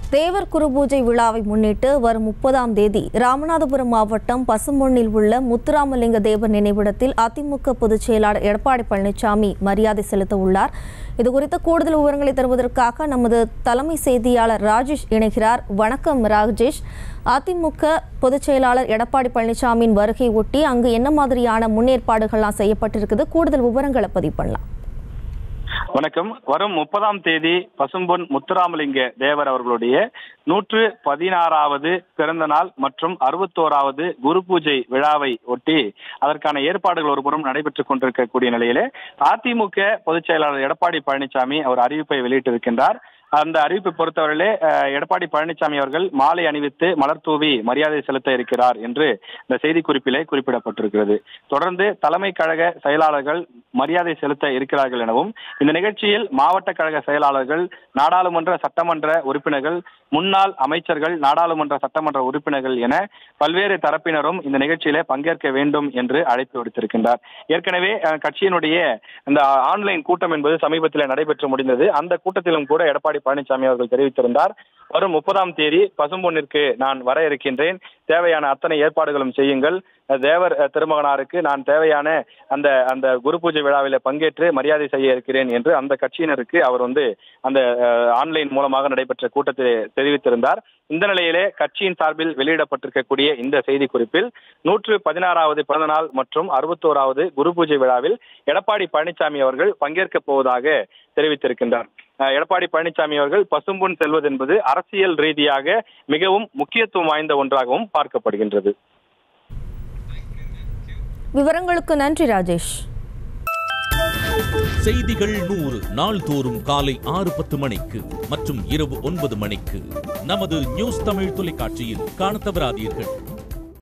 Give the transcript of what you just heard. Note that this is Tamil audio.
தேவர் குருபூஜை விழாவை முன்னிட்டு வரும் முப்பதாம் தேதி ராமநாதபுரம் மாவட்டம் பசும்பொன்னில் உள்ள முத்துராமலிங்க தேவர் நினைவிடத்தில் அதிமுக பொதுச் செயலாளர் எடப்பாடி பழனிசாமி மரியாதை செலுத்த உள்ளார் இதுகுறித்த கூடுதல் விவரங்களை தருவதற்காக நமது தலைமை செய்தியாளர் ராஜேஷ் இணைகிறார் வணக்கம் ராஜேஷ் அதிமுக பொதுச் செயலாளர் எடப்பாடி பழனிசாமியின் வருகை ஒட்டி அங்கு என்ன மாதிரியான முன்னேற்பாடுகள்லாம் செய்யப்பட்டிருக்குது கூடுதல் விவரங்களை பதிவு பண்ணலாம் வணக்கம் வரும் முப்பதாம் தேதி பசும்பொன் முத்துராமலிங்க தேவர் அவர்களுடைய நூற்று பதினாறாவது பிறந்த நாள் மற்றும் அறுபத்தோராவது குரு பூஜை விழாவை ஒட்டி அதற்கான ஏற்பாடுகள் ஒருபுறம் நடைபெற்றுக் கொண்டிருக்கக்கூடிய நிலையிலே அதிமுக பொதுச் செயலாளர் எடப்பாடி பழனிசாமி அவர் அறிவிப்பை வெளியிட்டிருக்கின்றார் அந்த அறிவிப்பை பொறுத்தவரையிலே அஹ், எடப்பாடி பழனிசாமி அவர்கள் மாலை அணிவித்து மலர் தூவி மரியாதை செலுத்த இருக்கிறார் என்று இந்த செய்திக்குறிப்பிலே குறிப்பிடப்பட்டிருக்கிறது தொடர்ந்து தலைமை கழக செயலாளர்கள் மரியாதை செலுத்த இருக்கிறார்கள் எனவும் இந்த நிகழ்ச்சியில் மாவட்ட கழக செயலாளர்கள் நாடாளுமன்ற சட்டமன்ற உறுப்பினர்கள் முன்னாள் அமைச்சர்கள் நாடாளுமன்ற சட்டமன்ற உறுப்பினர்கள் என பல்வேறு தரப்பினரும் இந்த நிகழ்ச்சியிலே பங்கேற்க வேண்டும் என்று அழைப்பு விடுத்திருக்கின்றார் ஏற்கனவே அஹ், கட்சியினுடைய இந்த ஆன்லைன் கூட்டம் என்பது சமீபத்தில் நடைபெற்று முடிந்தது அந்த கூட்டத்திலும் கூட எடப்பாடி பழனிசாமி அவர்கள் தெரிவித்திருந்தார் வரும் முப்பதாம் தேதி பசும்பொன்னிற்கு நான் வர இருக்கின்றேன் தேவையான அத்தனை ஏற்பாடுகளும் செய்யுங்கள் தேவர் அஹ், திருமகனாருக்கு நான் தேவையான அந்த அந்த குரு பூஜை விழாவில் பங்கேற்று மரியாதை செய்ய இருக்கிறேன் என்று அந்த கட்சியினருக்கு அவர் வந்து அந்த அஹ், ஆன்லைன் மூலமாக நடைபெற்ற கூட்டத்தில் தெரிவித்திருந்தார் இந்த நிலையிலே கட்சியின் சார்பில் வெளியிடப்பட்டிருக்கக்கூடிய இந்த செய்தி குறிப்பில் நூற்று பதினாறாவது பிறந்த நாள் மற்றும் அறுபத்தோராவது குரு பூஜை விழாவில் எடப்பாடி பழனிசாமி அவர்கள் பங்கேற்கப் போவதாக தெரிவித்திருக்கின்றார் அஹ், எடப்பாடி பழனிசாமி அவர்கள் பசும்பொன் செல்வது என்பது அரசியல் ரீதியாக மிகவும் முக்கியத்துவம் வாய்ந்த ஒன்றாகவும் பார்க்கப்படுகின்றது விவரங்களுக்கு நன்றி ராஜேஷ் செய்திகள் நூறு நாள்தோறும் காலை ஆறு பத்து மணிக்கு மற்றும் இரவு ஒன்பது மணிக்கு நமது நியூஸ் தமிழ் தொலைக்காட்சியில் காணத் தவறாதீர்கள்